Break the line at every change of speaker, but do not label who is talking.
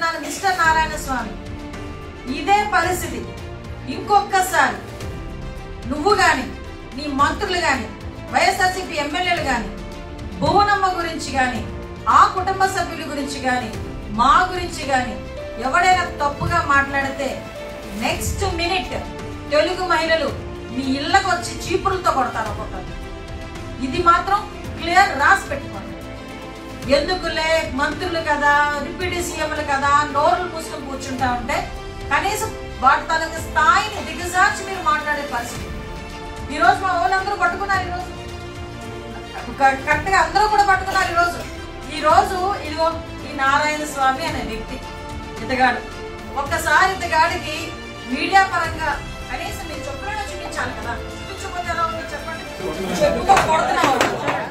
చెప్తున్నాను మిస్టర్ నారాయణ స్వామి ఇదే పరిస్థితి ఇంకొకసారి నువ్వు గాని నీ మంత్రులు గాని వైఎస్ఆర్సీపీ ఎమ్మెల్యేలు గాని భువనమ్మ గురించి గాని ఆ కుటుంబ సభ్యుల గురించి గాని మా గురించి గాని ఎవడైనా తప్పుగా మాట్లాడితే నెక్స్ట్ మినిట్ తెలుగు మహిళలు మీ ఇళ్ళకు వచ్చి చీపులతో కొడతారు ఒక్కొక్కరు ఇది మాత్రం క్లియర్ రాసి పెట్టుకోండి ఎందుకులే మంత్రులు కదా డిప్యూటీ సీఎంలు కదా నోరులు మూసుకొని కూర్చుంటా ఉంటే కనీసం వాటి తాలూకు స్థాయిని దిగజార్చి మీరు మాట్లాడే పరిస్థితి ఈ రోజు మా వాళ్ళందరూ పట్టుకున్నారు ఈరోజు కరెక్ట్ గా అందరూ కూడా పట్టుకున్నారు ఈరోజు ఈ రోజు ఇదిగో ఈ నారాయణ స్వామి అనే వ్యక్తి ఇతగాడు ఒక్కసారి ఇతగాడికి మీడియా పరంగా కనీసం మీరు చెప్పులను చూపించాలి కదా చూపించకపోతే ఎలా ఉంది చెప్పండి చెప్పుతో కొడుతున్నావు